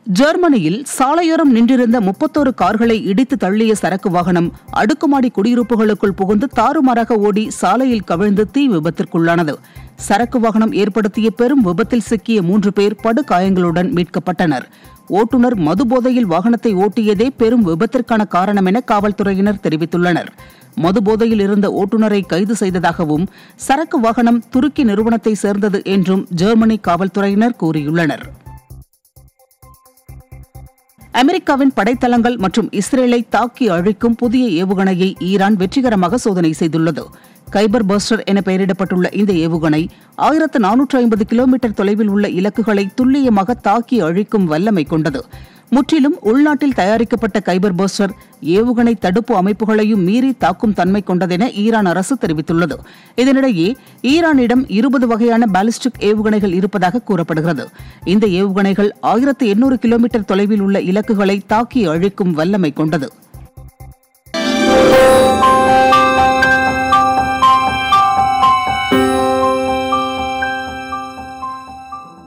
ஜெர்மனியில் சாலையோரம் நின்றிருந்த முப்பத்தோரு கார்களை இடித்து தள்ளிய சரக்கு வாகனம் அடுக்குமாடி குடியிருப்புகளுக்குள் புகுந்து தாறுமாறாக ஓடி சாலையில் கவிழ்ந்து தீ விபத்திற்குள்ளானது சரக்கு வாகனம் ஏற்படுத்திய பெரும் விபத்தில் சிக்கிய மூன்று பேர் படுகாயங்களுடன் மீட்கப்பட்டனர் ஓட்டுநர் மதுபோதையில் வாகனத்தை ஓட்டியதே பெரும் விபத்திற்கான காரணம் என காவல்துறையினர் தெரிவித்துள்ளனர் மதுபோதையில் இருந்த ஓட்டுநரை கைது செய்ததாகவும் சரக்கு வாகனம் துருக்கி நிறுவனத்தை சேர்ந்தது என்றும் ஜெர்மனி காவல்துறையினர் கூறியுள்ளனர் அமெரிக்காவின் படைத்தளங்கள் மற்றும் இஸ்ரேலை தாக்கி அழிக்கும் புதிய ஏவுகணையை ஈரான் வெற்றிகரமாக சோதனை செய்துள்ளது கைபர் பஸ்டர் என பெயரிடப்பட்டுள்ள இந்த ஏவுகணை ஆயிரத்து நானூற்று ஐம்பது கிலோமீட்டர் தொலைவில் உள்ள இலக்குகளை துல்லியமாக தாக்கி அழிக்கும் வல்லமை கொண்டது முற்றிலும் உள்நாட்டில் தயாரிக்கப்பட்ட கைபர் பஸ்டர் ஏவுகணை தடுப்பு அமைப்புகளையும் மீறி தாக்கும் தன்மை கொண்டதென ஈரான் அரசு தெரிவித்துள்ளது இதனிடையே ஈரானிடம் இருபது வகையான பாலிஸ்டிக் ஏவுகணைகள் இருப்பதாக கூறப்படுகிறது இந்த ஏவுகணைகள் ஆயிரத்து எண்ணூறு கிலோமீட்டர் தொலைவில் உள்ள இலக்குகளை தாக்கி அழிக்கும் வல்லமை கொண்டது